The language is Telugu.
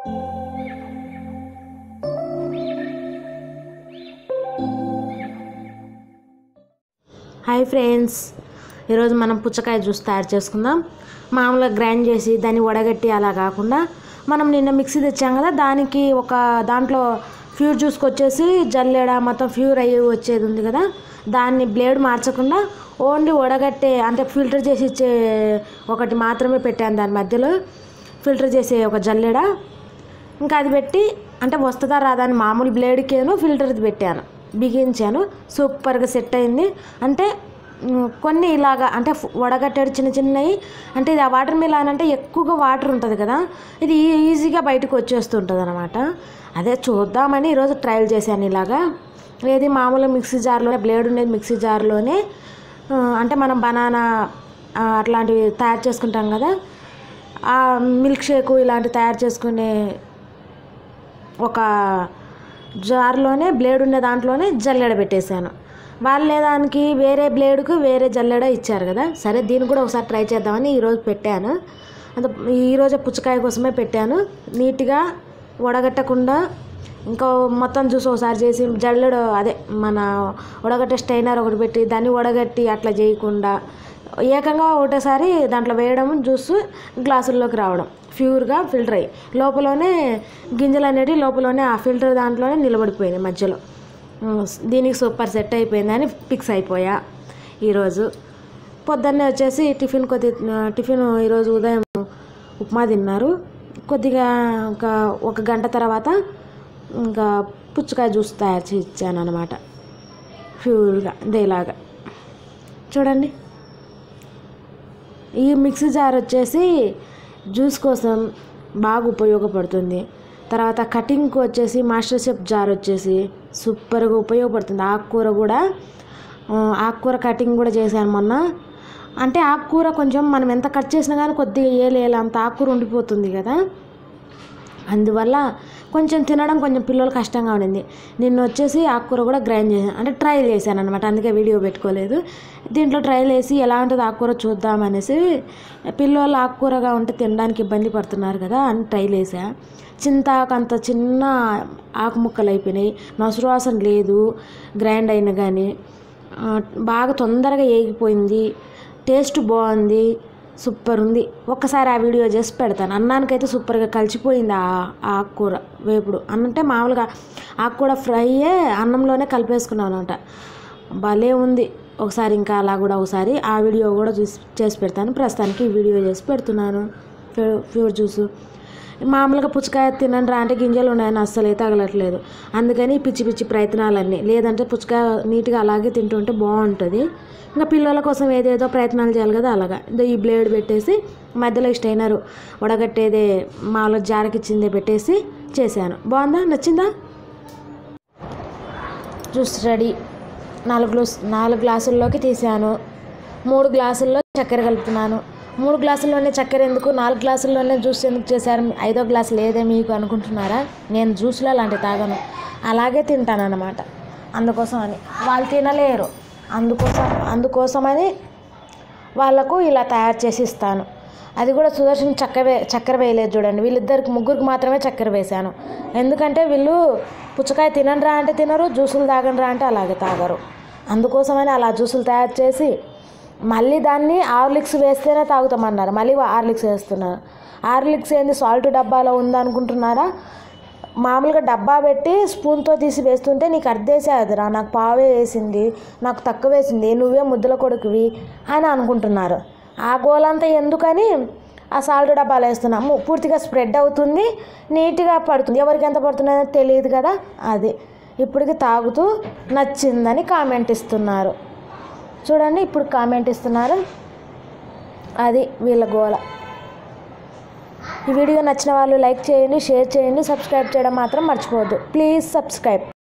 హాయ్ ఫ్రెండ్స్ ఈరోజు మనం పుచ్చకాయ జ్యూస్ తయారు చేసుకుందాం మామూలుగా గ్రైండ్ చేసి దాన్ని వడగట్టి అలా కాకుండా మనం నిన్న మిక్సీ తెచ్చాం కదా దానికి ఒక దాంట్లో ఫ్యూర్ జ్యూస్కి వచ్చేసి జల్లెడ మొత్తం ఫ్యూర్ అయ్యి వచ్చేది ఉంది కదా దాన్ని బ్లేడ్ మార్చకుండా ఓన్లీ వడగట్టే అంటే ఫిల్టర్ చేసి ఇచ్చే ఒకటి మాత్రమే పెట్టాను దాని మధ్యలో ఫిల్టర్ చేసే ఒక జల్లెడ ఇంకా అది పెట్టి అంటే వస్తుందా రాదా అని మామూలు బ్లేడ్కేను ఫిల్టర్ది పెట్టాను బిగించాను సూపర్గా సెట్ అయింది అంటే ఉమ్, కొన్ని ఇలాగా అంటే ఫ్- వడగట్టాడు చిన్న చిన్నవి అంటే ఇది ఆ వాటర్ మిలాన్ అంటే ఎక్కువగా వాటర్ ఉంటుంది కదా ఇది ఈ- ఈజీగా బయటకు వచ్చేస్తుంటుంది అనమాట అదే చూద్దామని ఈరోజు ట్రయల్ చేశాను ఇలాగా ఏది మామూలు మిక్సీ జార్లోనే బ్లేడ్ ఉండేది మిక్సీ జార్లోనే ఆ, అంటే మనం బనానా ఆ, అట్లాంటివి తయారు చేసుకుంటాం కదా ఆ మిల్క్ షేకు ఇలాంటివి తయారు చేసుకునే ఒక జార్లోనే బ్లేడ్ ఉన్న దాంట్లోనే జల్లెడ పెట్టేశాను వాళ్ళే దానికి వేరే బ్లేడ్కు వేరే జల్లెడ ఇచ్చారు కదా సరే దీన్ని కూడా ఒకసారి ట్రై చేద్దామని ఈరోజు పెట్టాను అంత ఈరోజే పుచ్చకాయ కోసమే పెట్టాను నీట్గా వడగట్టకుండా ఇంకా మొత్తం జ్యూస్ ఒకసారి చేసి జల్లెడ అదే మన వడగట్టే స్టైనర్ ఒకటి పెట్టి దాన్ని వడగట్టి అట్లా చేయకుండా ఏకంగా ఒకటేసారి దాంట్లో వేయడం జ్యూస్ గ్లాసుల్లోకి రావడం ప్యూర్గా ఫిల్టర్ అయ్యి లోపలనే గింజలు అనేవి లోపలనే ఆ ఫిల్టర్ దాంట్లోనే నిలబడిపోయినాయి మధ్యలో ఉమ్, దీనికి సూపర్ సెట్ అయిపోయిందని ఫిక్స్ అయిపోయా ఈరోజు పొద్దున్నే వచ్చేసి టిఫిన్ కొద్ది టిఫిన్ ఈరోజు ఉదయం ఉప్మా తిన్నారు కొద్దిగా ఇంకా ఒక గంట తర్వాత ఇంకా పుచ్చకాయ జ్యూస్ తయారు చేసి ఇచ్చాను అనమాట ప్యూర్గా ఇదేలాగా చూడండి ఈ మిక్సీ జార్ వచ్చేసి జ్యూస్ కోసం బాగా ఉపయోగపడుతుంది తర్వాత కటింగ్కి వచ్చేసి మాస్టర్ షెఫ్ జార్ వచ్చేసి సూపర్గా ఉపయోగపడుతుంది ఆకుకూర కూడా ఆ, ఆకుకూర కటింగ్ కూడా చేశాను మొన్న అంటే ఆకుకూర కొంచెం మనం ఎంత కట్ చేసినా కానీ కొద్దిగా ఏలేయాలి అంత ఆకుకూర ఉండిపోతుంది కదా అందువల్ల కొంచెం తినడం కొంచెం పిల్లలు కష్టంగా ఉండింది నిన్న వచ్చేసి ఆకుకూర కూడా గ్రైండ్ చేశాను అంటే ట్రయల్ చేశాను అనమాట అందుకే వీడియో పెట్టుకోలేదు దీంట్లో ట్రయల్ వేసి ఎలా ఉంటుంది ఆకుకూర చూద్దామనేసి పిల్లలు ఆకుకూరగా ఉంటే తినడానికి ఇబ్బంది పడుతున్నారు కదా అని ట్రయల్ వేసా చింతాకు అంత చిన్న ఆకు ముక్కలు అయిపోయినాయి నసురు వాసన లేదు గ్రైండ్ అయినా కానీ ఆ, బాగా తొందరగా ఏగిపోయింది టేస్ట్ బాగుంది సూపర్ ఉంది ఒక్కసారి ఆ వీడియో చేసి పెడతాను అన్నానికైతే సూపర్గా కలిసిపోయింది ఆ ఆ ఆకుకూర వేపుడు అంటే మామూలుగా ఆకుకూర ఫ్రైయే అన్నంలోనే కలిపేసుకున్నాను అనమాట భలే ఉంది ఒకసారి ఇంకా అలా కూడా ఒకసారి ఆ వీడియో కూడా చూసి చేసి పెడతాను ప్రస్తుతానికి ఈ వీడియో చేసి పెడుతున్నాను ప్యూ- ప్యూర్ జ్యూస్ మామూలుగా పుచ్చకాయ తినండి రా అంటే గింజలు ఉన్నాయని అస్సలు తగలట్లేదు అందుకని పిచ్చి పిచ్చి ప్రయత్నాలన్నీ లేదంటే పుచ్చకాయ నీట్గా అలాగే తింటుంటే బాగుంటుంది ఇంకా పిల్లల కోసం ఏదేదో ప్రయత్నాలు చేయాలి కదా అలాగా ఇదో ఈ బ్లేడ్ పెట్టేసి మధ్యలో ఈ స్టైనర్ వడగట్టేదే మామూలుగా జారకిచ్చిందే పెట్టేసి చేశాను బాగుందా నచ్చిందా జ్యూస్ రెడీ నాలుగు గ్లాస్ నాలుగు గ్లాసుల్లోకి తీసాను మూడు గ్లాసుల్లో చక్కెర కలుపుతున్నాను మూడు గ్లాసుల్లోనే చక్కెర ఎందుకు నాలుగు గ్లాసుల్లోనే జ్యూస్ ఎందుకు చేశారు ఐదో గ్లాస్ లేదే మీకు అనుకుంటున్నారా నేను జ్యూస్లో అలాంటివి తాగను అలాగే తింటాను అన్నమాట అందుకోసం అని వాళ్ళు తినలేరు అందుకోసం అందుకోసమని వాళ్ళకు ఇలా తయారు చేసి ఇస్తాను అది కూడా సుదర్శన్ చక్కెర వే చక్కెర వేయలేదు చూడండి వీళ్ళిద్దరికి ముగ్గురికి మాత్రమే చక్కెర వేశాను ఎందుకంటే వీళ్ళు పుచ్చకాయ తినండిరా అంటే తినరు జ్యూసులు తాగండిరా అంటే అలాగే తాగరు అందుకోసమని అలా జ్యూసులు తయారు చేసి మళ్ళీ దాన్ని ఆర్లిక్స్ వేస్తేనే తాగుతామన్నారు మళ్ళీ ఆర్లిక్స్ వేస్తున్నారు ఆర్లిక్స్ ఏంది సాల్ట్ డబ్బాలో ఉందనుకుంటున్నారా మామూలుగా డబ్బా పెట్టి స్పూన్తో తీసి వేస్తుంటే నీకు అర్ధేసేదిరా నాకు పావే వేసింది నాకు తక్కువ వేసింది నువ్వే ముద్దల కొడుకువి అని అనుకుంటున్నారు ఆ గోలంతా ఎందుకని ఆ సాల్ట్ డబ్బాలు వేస్తున్నాము పూర్తిగా స్ప్రెడ్ అవుతుంది నీట్గా పడుతుంది ఎవరికి ఎంత పడుతుందో తెలియదు కదా అది ఇప్పటికి తాగుతూ నచ్చిందని కామెంట్ ఇస్తున్నారు చూడండి ఇప్పుడు కామెంట్ ఇస్తున్నారు అది వీళ్ళ గోల ఈ వీడియో నచ్చిన వాళ్ళు లైక్ చేయండి షేర్ చేయండి సబ్స్క్రైబ్ చేయడం మాత్రం మర్చిపోవద్దు ప్లీజ్ సబ్స్క్రైబ్